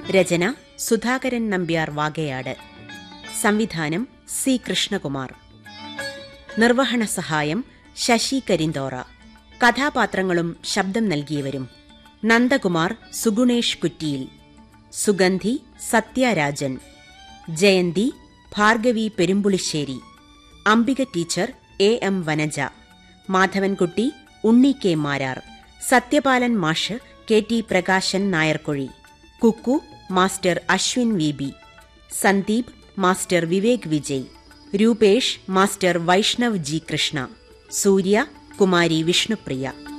രചന സുധാകരൻ നമ്പ്യാർ വാകയാട് സംവിധാനം സി കൃഷ്ണകുമാർ നിർവഹണ സഹായം ശശി കരിന്തോറ കഥാപാത്രങ്ങളും ശബ്ദം നൽകിയവരും Nandakumar Sugunesh Kuttiyil Sugandhi Sathyarajan Jayanthi Bhargavi Perumpulissery Ambika teacher A M Vanaja Madhavankutty Unni K Marar Sathyapalan മാഷ് കെ ടി പ്രകാശൻ നായർക്കൊഴി Kukku master Aswin V B Sandeep master Vivek Vijay Rupesh master Vaishnav G Krishna Surya Kumari Vishnupriya